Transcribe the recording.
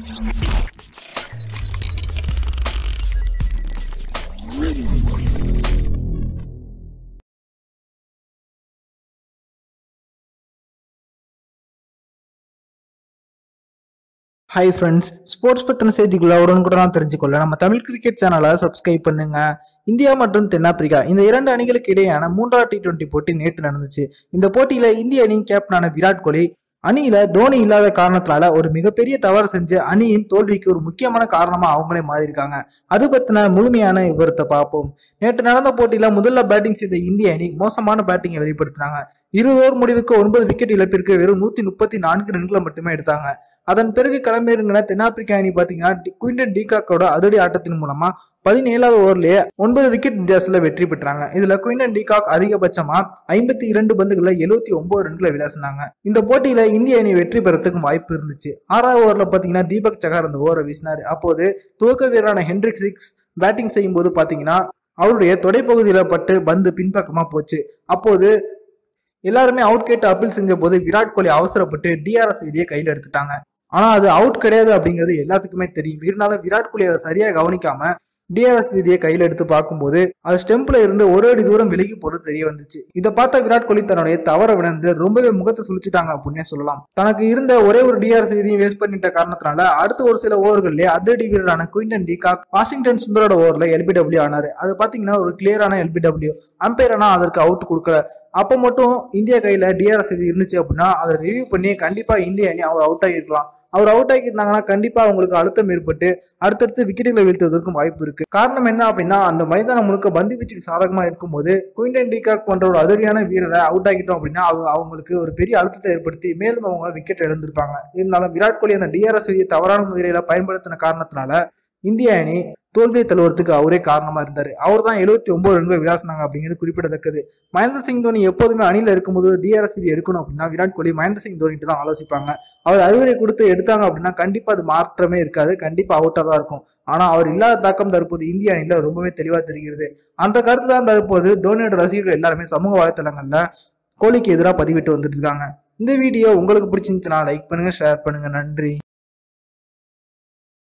hi friends sports பற்றின செய்திகளை உடனுக்குடன் தெரிஞ்சுக்கொள்ள நம்ம தமிழ் கிரிக்கெட் சேனலை சப்ஸ்கிரைப் பண்ணுங்க இந்தியா மற்றும் தென்னாப்பிரிக்கா இந்த இரண்டு அணிகளுக்கு இடையேயான மூன்றாவது டி டுவெண்ட்டி போட்டி நேற்று நடந்துச்சு இந்த போட்டியில இந்திய அணியின் கேப்டனான விராட் கோலி அணியில தோனி இல்லாத காரணத்தினால ஒரு மிகப்பெரிய தவறு செஞ்சு அணியின் தோல்விக்கு ஒரு முக்கியமான காரணமா அவங்களே மாறியிருக்காங்க அது பத்தின முழுமையான விவரத்தை பார்ப்போம் நேற்று நடந்த போட்டியில முதல்ல பேட்டிங் செய்த இந்திய அணி மோசமான பேட்டிங்கை வெளிப்படுத்தினாங்க இருபது ஓவர் முடிவுக்கு ஒன்பது விக்கெட் இழப்பிற்கு வெறும் நூத்தி முப்பத்தி நான்கு ரன்களை மட்டுமே எடுத்தாங்க அதன் பிறகு களமிறங்கின தென்னாப்பிரிக்கா அணி பாத்தீங்கன்னா டி- குயின்டன் டீகாக்கோட அதிரடி ஆட்டத்தின் மூலமா பதினேழாவது ஓவர்லயே ஒன்பது விக்கெட் வித்தியாசத்துல வெற்றி பெற்றாங்க இதுல குயின்டன் டீகாக் அதிகபட்சமா ஐம்பத்தி இரண்டு பந்துகளை எழுபத்தி ஒன்பது ரன்களை விளாசினாங்க இந்த போட்டியில இந்திய அணி வெற்றி பெறத்துக்கும் வாய்ப்பு இருந்துச்சு ஆறாவது ஓவர்ல பாத்தீங்கன்னா தீபக் சகார் அந்த ஓவரை வீசினாரு அப்போது துவக்க வீரரான ஹென்ரிக் சிக்ஸ் பேட்டிங் செய்யும் போது பாத்தீங்கன்னா அவருடைய தொடைப்பகுதியில பட்டு பந்து பின்பக்கமா போச்சு அப்போது எல்லாருமே அவுட் கேட்டு அப்பீல் செஞ்ச போது விராட் கோலி அவசரப்பட்டு டிஆர்எஸ் விதியை கையில் எடுத்துட்டாங்க ஆனா அது அவுட் கிடையாது அப்படிங்கிறது எல்லாத்துக்குமே தெரியும் இருந்தாலும் விராட் கோலி அதை சரியா கவனிக்காம டிஆர்எஸ் விதியை கையில் எடுத்து பார்க்கும்போது அது ஸ்டெம்ப்ல இருந்து ஒரு அடி தூரம் விலகி போறது தெரிய வந்துச்சு இதை பார்த்த விராட் கோலி தன்னுடைய தவற உணர்ந்து ரொம்பவே முகத்தை சுழிச்சிட்டாங்க அப்படின்னே சொல்லலாம் தனக்கு இருந்த ஒரே ஒரு டிஆர்எஸ் விதியும் வேஸ்ட் பண்ணிட்ட காரணத்தினால அடுத்த ஒரு சில ஓவர்கள்லயே அதிரடி வீரரான குயின்டன் டிகாக் வாஷிங்டன் சுந்தரோட ஓவர்ல எல்பிடபிள்யூ ஆனாரு அது பாத்தீங்கன்னா ஒரு கிளியரான எல்பிடபிள்யூ அம்பையர் ஆனா அதற்கு அவுட் கொடுக்கல அப்போ மட்டும் இந்தியா கையில டிஆர்எஸ் விதி இருந்துச்சு அப்படின்னா அதை ரிவ்யூ பண்ணி கண்டிப்பா இந்திய அணி அவர் அவுட் ஆகிருக்கலாம் அவர் அவுட் ஆகியிருந்தாங்கன்னா கண்டிப்பா அவங்களுக்கு அழுத்தம் ஏற்பட்டு அடுத்தடுத்து விக்கெட்டுகளை வீழ்த்துவதற்கும் வாய்ப்பு இருக்கு காரணம் என்ன அப்படின்னா அந்த மைதானம் முழுக்க பந்து வீச்சுக்கு சாதகமா இருக்கும்போது குயின்டன் டிகாக் போன்ற ஒரு அதிரடியான வீரரை அவுட் ஆகிட்டோம் அப்படின்னா அவங்க அவங்களுக்கு ஒரு பெரிய அழுத்தத்தை ஏற்படுத்தி மேலும் அவங்க விக்கெட் இழந்திருப்பாங்க இருந்தாலும் விராட் கோலி அந்த டிஆர்எஸ் விதியை தவறான முறையில பயன்படுத்தின காரணத்தினால இந்திய அணி தோல்வியை தழுவுறதுக்கு அவரே காரணமா இருந்தாரு அவர் தான் எழுபத்தி ஒன்பது ரன்கள் விளாசினாங்க அப்படிங்கிறது குறிப்பிடத்தக்கது மகேந்திர சிங் தோனி எப்போதுமே அணியில இருக்கும்போது டிஆர்எஸ் விதி எடுக்கணும் அப்படின்னா விராட் கோலி மகேந்திர சிங் தோனிட்டு தான் ஆலோசிப்பாங்க அவர் அறிவுரை கொடுத்து எடுத்தாங்க அப்படின்னா கண்டிப்பா அது மாற்றமே இருக்காது கண்டிப்பா அவுட்டா தான் இருக்கும் ஆனா அவர் இல்லாத தாக்கம் தற்போது இந்திய அணியில ரொம்பவே தெளிவா தெரிகிறது அந்த கருத்து தான் தற்போது தோனியோட ரசிகர்கள் எல்லாருமே சமூக வலைத்தளங்கள்ல கோலிக்கு எதிராக பதிவிட்டு வந்துட்டு இருக்காங்க இந்த வீடியோ உங்களுக்கு பிடிச்சிருந்துச்சுன்னா லைக் பண்ணுங்க ஷேர் பண்ணுங்க நன்றி